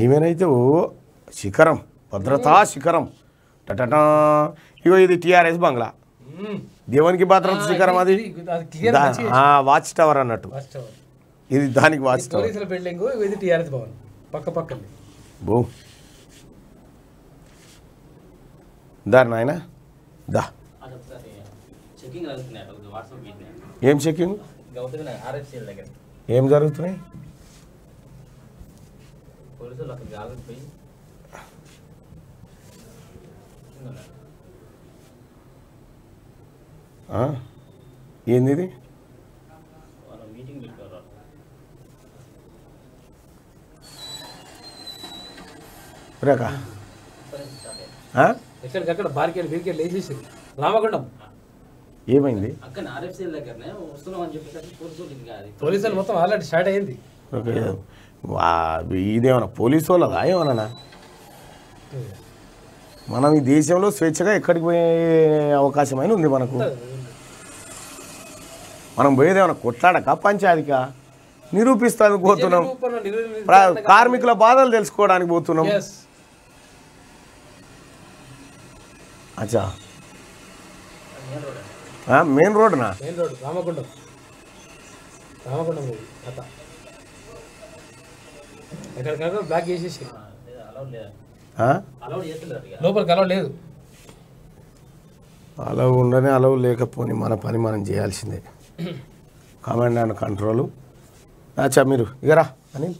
ఈమెనైతే ఓ శిఖరం భద్రతా శిఖరం టటటా ఇగో ఇది టిఆర్ఎస్ బంగ్లా మ్మ్. దేవునికి భద్రత శిఖరం అది ఇది- అది క్లియర్ దా- ఆ, వాచ్ టవర్ అన్నట్టు ఫస్ట్ అవర్. ఇది దానికి వాచ్ టవర్ పోలీసుల బిల్డింగ్ ఇది టీఆర్ఎస్ భవన్ పక్క పక్కనే బో దారి నాయన దా అదొకసారి చెకింగ్ జరుగుతున్నాయి అక్కడ వాట్సాప్ పెట్టినాయి ఏం చెక్కింగ్ గౌతమి ఆర్ఎఫ్సీల దగ్గర ఏం జరుగుతున్నాయి పోలీసులు అక్కడికి ఆల్రెడీ పోయి ఆ? ఏంది ఇది వాళ్ళ మీటింగ్ పెట్టారు రేఖ ఆ? ఎక్కడికక్కడ బారికేలు బీరికేలు వేసేసారు రామగుండం ఏమైంది అక్కడ ఆర్ఎఫ్సీల దగ్గరనే వస్తున్నాం అని చెప్పేసరికి పోలీసులు ఇంకా అది పోలీసులు మొత్తం ఆల్రెడీ స్టార్ట్ అయింది ఓకే. వా- ఇదేమన్నా పోలీసు వాళ్ళదా ఏమన్నా మనం ఈ దేశంలో స్వేచ్ఛగా ఎక్కడికి పోయే అవకాశమైన ఉంది మనకు మనం పోయేది ఏమన్నా కొట్లాడక పంచాయతీకా నిరూపిస్తానికి పోతున్నాం ప్ర- కార్మికుల బాధలు తెలుసుకోవడానికి పోతున్నాం ఎస్ అచ్చా మెయిన్ రోడ్నా మెయిన్ రోడ్ రామగుండం రామగుండం ఇది కథ ఎక్కడికక్కడ బ్లాక్ చేసేసి అలౌడ్ లేదా ఆ? అలౌడ్ చేస్తలేరు ఇక లోపలికి అలవ లేదు అలవ్ ఉండని అలవ్ లేకపోని మన పని మనం చేయాల్సిందే కమాండ్ అండ్ కంట్రోల్ అచ్చా మీరు ఇగరా అని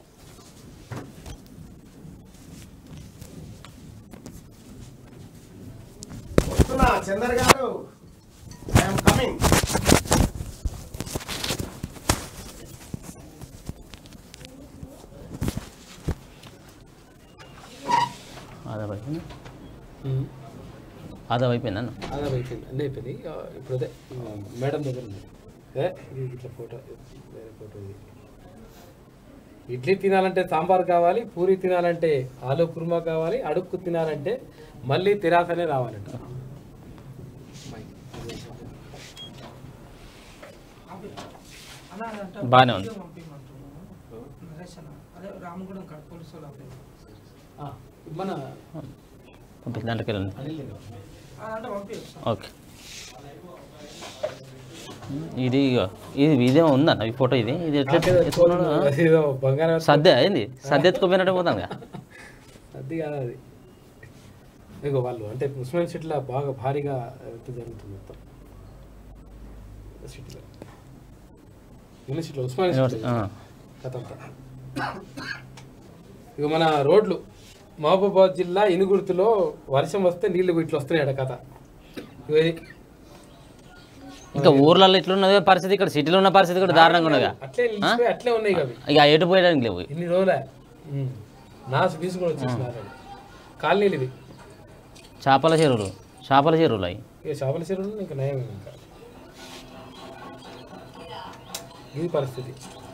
వస్తున్నా చందర్ గారు ఐఎమ్ కమింగ్ ఆదాబ్ అయిపోయింది ఆదాబ్ అయిపోయింది అన్న అలా అయిపోయింది అన్నీ అయిపోయింది ఆ, ఇప్పుడు అదే ఆ, మేడం దగ్గర ఉంది ఏ ఇది ఇట్లా ఫోటో వేరే ఫోటో ఇది ఇడ్లీ తినాలంటే సాంబార్ కావాలి పూరి తినాలంటే ఆలు కుర్మా కావాలి అడుక్కు తినాలంటే మళ్ళీ తిరాసనే రావాలంట బాగానే ఉంది అదే రామగూడెం కాడ పోలీసు వాళ్ళు ఆపేది. ఆ, మన పంపి దాంట్లోకి వెళ్ళండి ఆ, అంటే పంపించు ఓకే ఇది ఇగో, ఇది ఇదేమో ఉందన్న ఈ ఫోటో ఇది ఇది ఎట్లా ఎత్తుకున్నాడు ఆ? ఏదో బంగారం సద్య అయింది సద్య ఎత్తుకోపోయినట్టు పోతాను అది కాదు అది ఇగో వాళ్ళు అంటే ఉస్మాన్ సిటీలో బాగా భారీగా అయితే జరుగుతుంది మొత్తం సిటీలో యూనివర్సిటీలో ఉస్మాన్ సిటీలో కథ అంతా ఇక మన రోడ్లు మహబూబాబాద్ జిల్లా ఇనుగుర్తిలో వర్షం వస్తే నీళ్లు ఇట్లా వస్తున్నాయట కథ ఇగో ఇది ఇంకా ఊర్లలో ఇట్లున్నది పరిస్థితి ఇక్కడ సిటీలో ఉన్న పరిస్థితి కూడా దారుణంగా ఉన్నదిగా అట్లే నిలిచిపోయి అట్లే ఉన్నాయి ఇక అవి ఇక ఎటు పోయడానికి లేవు ఇన్ని రోజులే ఉమ్. నాసు బీసు కూడా వచ్చేసినారు కాలనీలు ఇవి చేపల చెరువులు చేపల చెరువులు అవి ఇక చేపల చెరువులు ఇంకా నయం ఇంకా ఇది పరిస్థితి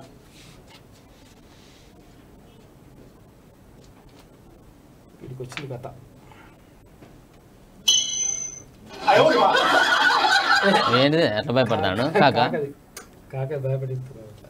వీడికి వచ్చింది కథ ఏంటిది ఎట్లా భయపడతాడు కాక కాకది కాక భయపడిస్తున్నారు అట్లా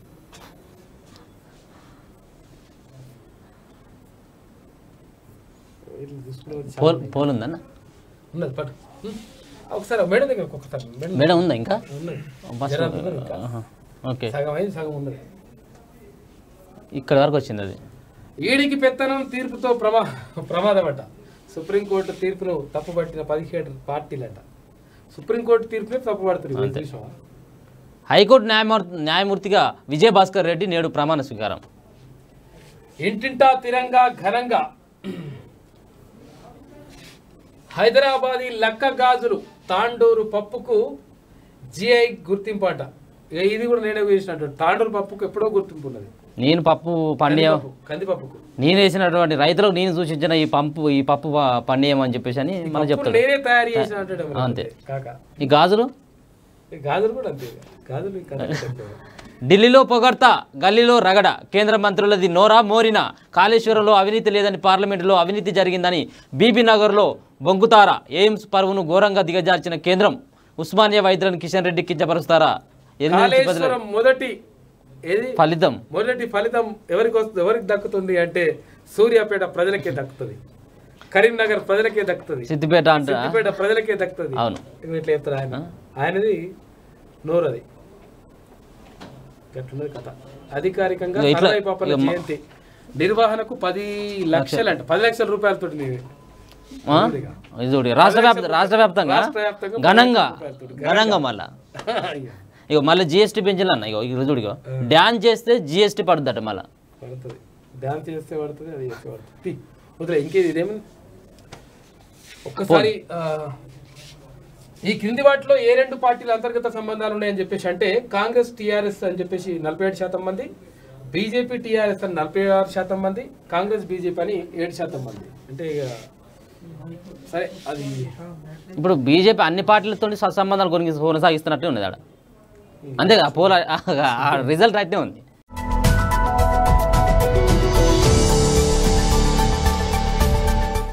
వీటిని చూసుకునే వాళ్ళు చాలా పోల్ ఉన్నాయి. పోల్ ఉందన్న ఉన్నది పట్టు ఉమ్. ఒకసారి మేడం దగ్గర ఒక్కొక్కసారి మేడం మేడం ఉందా ఇంకా ఉన్నది బస్ జనాలు ఉన్నారు ఇంకా. ఆహా. ఓకే సగం అయింది సగం ఉన్నది ఇక్కడ వరకు వచ్చింది అది ఈడికి పెత్తనం తీర్పుతో ప్రమా ప్రమాదమట సుప్రీంకోర్టు తీర్పును తప్పుపట్టిన పదిహేడు పార్టీలట సుప్రీంకోర్టు తీర్పునే తప్పుపడుతుంది అంతే. చూసావా? హైకోర్టు న్యాయమూర్తి న్యాయమూర్తిగా విజయభాస్కర్ రెడ్డి నేడు ప్రమాణ స్వీకారం ఇంటింటా తిరంగా ఘనంగా హైదరాబాదీ లక్క గాజులు తాండూరు పప్పుకు జిఐ గుర్తింపు అంట ఇక ఇది కూడా నేనే వేసినట్టు తాండూరు పప్పుకు ఎప్పుడో గుర్తింపు ఉన్నది నేను పప్పు పండియం కందిపప్పు, కందిపప్పుకు నేను వేసినటువంటి రైతులకు నేను సూచించిన ఈ పంపు ఈ పప్పు ప- పండియం అని చెప్పేసి అని మనం పప్పును చెప్తాడు నేనే తయారు చేసిన అంటాడు మరి అంతే. కాక ఈ గాజులు ఈ గాజులు కూడా అంతే గాజులు ఇంకా అంతే చెప్తాడు. ఢిల్లీలో పొగడ్త గల్లీలో రగడ కేంద్ర మంత్రులది నోరా మోరిన కాళేశ్వరంలో అవినీతి లేదని పార్లమెంటులో అవినీతి జరిగిందని బీబీ నగర్లో బొంగుతార ఎయిమ్స్ పరువును ఘోరంగా దిగజార్చిన కేంద్రం ఉస్మానియా వైద్యులను కిషన్ రెడ్డి కించపరుస్తారా ఎనిమిది నుంచి పది కాళేశ్వరం మొదటి ఏది ఫలితం మొదటి ఫలితం ఎవరికి వస్తుంది ఎవరికి దక్కుతుంది అంటే సూర్యాపేట ప్రజలకే దక్కుతుంది కరీంనగర్ ప్రజలకే దక్కుతుంది సిద్దిపేట అంట సిద్దిపేట ప్రజలకే దక్కుతుంది అవును ఇవి ఇట్లా చెప్తారు ఆయన ఆయనది నోరు అది గట్లున్నది కథ అధికారికంగా ఇగో ఇట్లా- సర్వాయి పాపల ఇగో మా- జయంతి నిర్వహణకు పది లక్షలు అంట పది లక్షల రూపాయలతో ఆ? ఇది చూడు రాష్ట్ర వ్యాప్త రాష్ట్ర వ్యాప్తంగా రాష్ట్ర వ్యాప్తంగా ఘనంగా రూపాయలతోటి. ఘనంగా మళ్ళా ఇగో మళ్ళీ జిఎస్టీ పెంచాలి అన్న ఇగో ఇగో చూడు ఇగో డ్యాన్స్ చేస్తే జిఎస్టీ పడుద్దట మళ్ళా పడుతుంది డాన్స్ చేస్తే పడుతుంది అది చేస్తే పడుతుంది తీ. వదిలే ఇంకేది ఇదేమి ఒక్కసారి ఆ, ఈ క్రింది వాటిలో ఏ రెండు పార్టీల అంతర్గత సంబంధాలు ఉన్నాయని చెప్పేసి అంటే కాంగ్రెస్ టీఆర్ఎస్ అని చెప్పేసి నలభై ఏడు శాతం మంది బీజేపీ టీఆర్ఎస్ అని నలభై ఆరు శాతం మంది కాంగ్రెస్ బీజేపీ అని ఏడు శాతం మంది అంటే ఇక సరే అది ఇప్పుడు బీజేపీ అన్ని పార్టీలతో సత్సంబంధాలు కొనసాగిస్తున్నట్టే ఉన్నది ఆడ అంతే కదా పోల రిజల్ట్ అయితే ఉంది